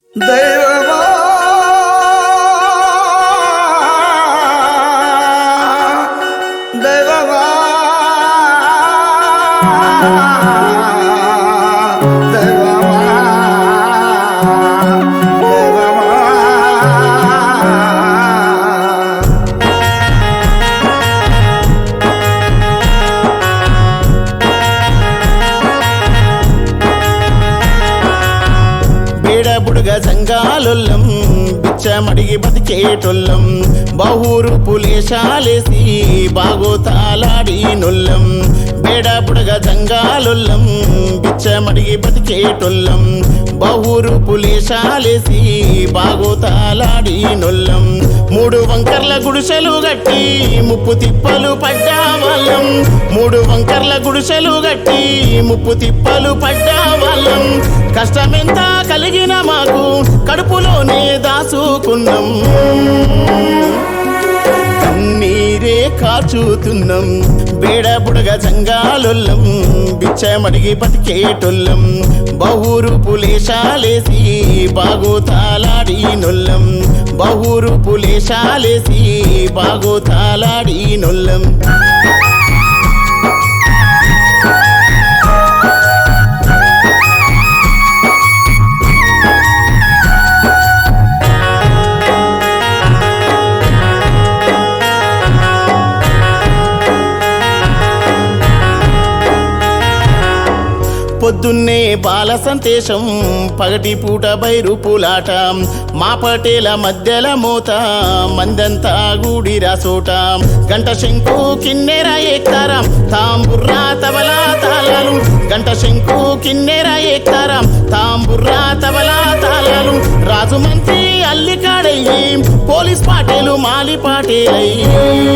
దైవమా దైవమా దైవమా దైవమా బేడబుడుగ సంఘాలొల్లం బిచ్చమడిగి బతికేటొల్లం బహూరు పులేశాలేసి బాగోతాలాడి నొల్లం బేడబుడుగ సంఘాలొల్లం బిచ్చమడిగి బతికేటొల్లం బహూరు పులేశాలేసి బాగోతాలాడి నొల్లం మూడు వంకర్ల గుడిసెలు గట్టి ముప్పు తిప్పలు పడ్డా వాళ్ళం మూడు వంకర్ల గుడిసెలు గట్టి ముప్పు తిప్పలు పడ్డా వాళ్ళం కష్టమెంత కలిగిన మాకు కడుపులోనే దాచుకున్నాం కన్నీరే కాచుతున్నాం బేడబుడగ జంగాలొల్లం బిచ్చమడిగి బతికేటొల్లం బహూరు పులేశాలేసి బాగోతాలాడి నొల్లం బహూరు పులేశాలేసి బాగోతాలాడి నొల్లం పొద్దున్నే బాల సంతేశం పగటి పూట బైరు పూలాట మా పటేల మధ్యల మోత మందంతా గూడి రాసోట గంట శంకు కిన్నెర ఎక్కుతారాం తాంబుర్రా తబలా తాళాలు గంట శంకు కిన్నెర ఎక్కుతారాం తాంబుర్రా తబలా తాళాలు రాజు మంత్రి అల్లికాడయ్యి పోలీస్ పాటేలు మాలి పాటేలయ్యి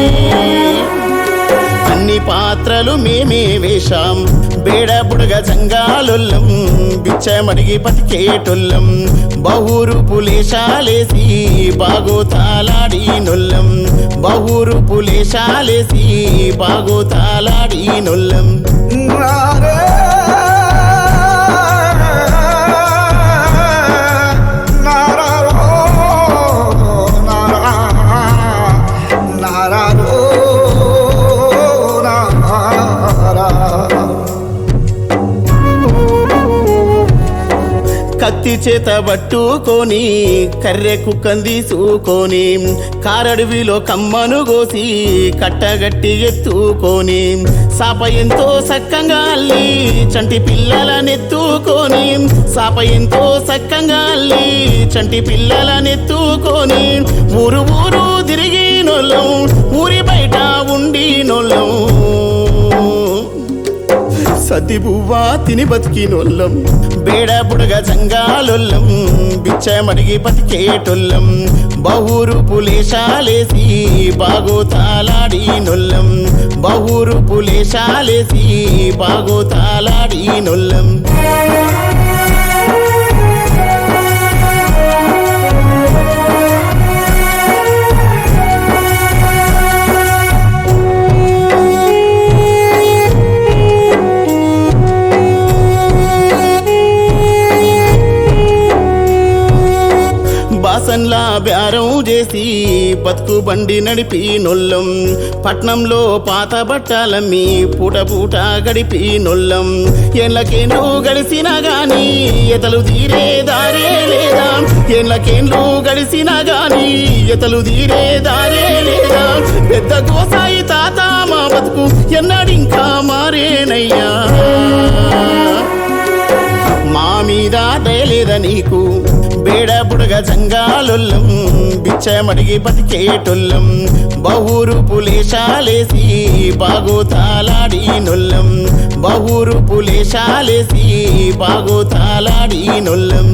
అన్ని పాత్రలు మేమే వేశాం బేడబుడగ జంగాలొల్లం బిచ్చమడిగి బతికేటొల్లం బహూరు పులేశాలేసి బాగోతాలాడి నొల్లం బహూరు పులేశాలేసి బాగోతాలాడి నొల్లం నారే నారారో నారా నారారో నారా కత్తి చేత పట్టుకొని కర్రె కుక్కని తీసుకొని కారడవిలో కమ్మను కోసి కట్టగట్టి ఎత్తుకొని సాప ఎంతో సక్కంగా అల్లి చంటి పిల్లలనెత్తుకొని సాప ఎంతో సక్కంగా అల్లి చంటి పిల్లలనెత్తుకొని ఊరు ఊరు తిరిగి నొల్లం ఊరి బయట ఉండి నొల్లం సతి బువ్వా తిని బతికినొల్లం బేడబుడగ జంగాలొల్లం బిచ్చమడిగి బతికేటొల్లం బహూరు పులేశాలేసి బాగోతాలాడి నొల్లం బహూరు పులేశాలేసి బాగోతాలాడి నొల్లం బాసన్లా బేరం చేసి బతుకు బండి నడిపి నొల్లం పట్నంలో పాత బట్టాలమ్మి పూట పూట గడిపి నొల్లం ఎళ్ళకేండ్లు గడిసినా గాని ఎతలు తీరే దారే లేదా ఎళ్ళకేండ్లు గడిసినా గాని ఎతలు తీరే దారే లేదా పెద్ద గోసాయి తాత మా బతుకు ఎన్నడింకా మారేనయ్యా మా మీద దయలేద నీకు బేడబుడగ జంగాలొల్లం బిచ్చమడిగి బతికేటొల్లం బహూరు పులేశాలేసి బాగోతాలాడి నొల్లం బహూరు పులేశాలేసి బాగోతాలాడి నొల్లం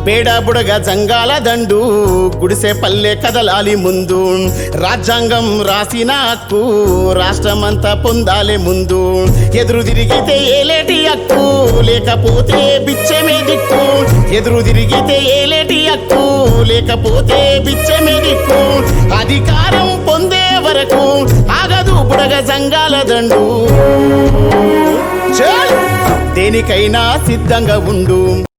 బేడ బుడగ జంగాల దండు గుడిసె పల్లె కదలాలి ముందు రాజ్యాంగం రాసిన హక్కు రాష్ట్రమంతా పొందాలి ముందు ఎదురు తిరిగితే ఏలేటి హక్కు లేకపోతే బిచ్చమే దిక్కు ఎదురు తిరిగితే ఏలేటి హక్కు లేకపోతే బిచ్చమే దిక్కు అధికారం పొందే వరకు ఆగదు బుడగ జంగాల దండు చల్! దేనికైనా సిద్ధంగా ఉండు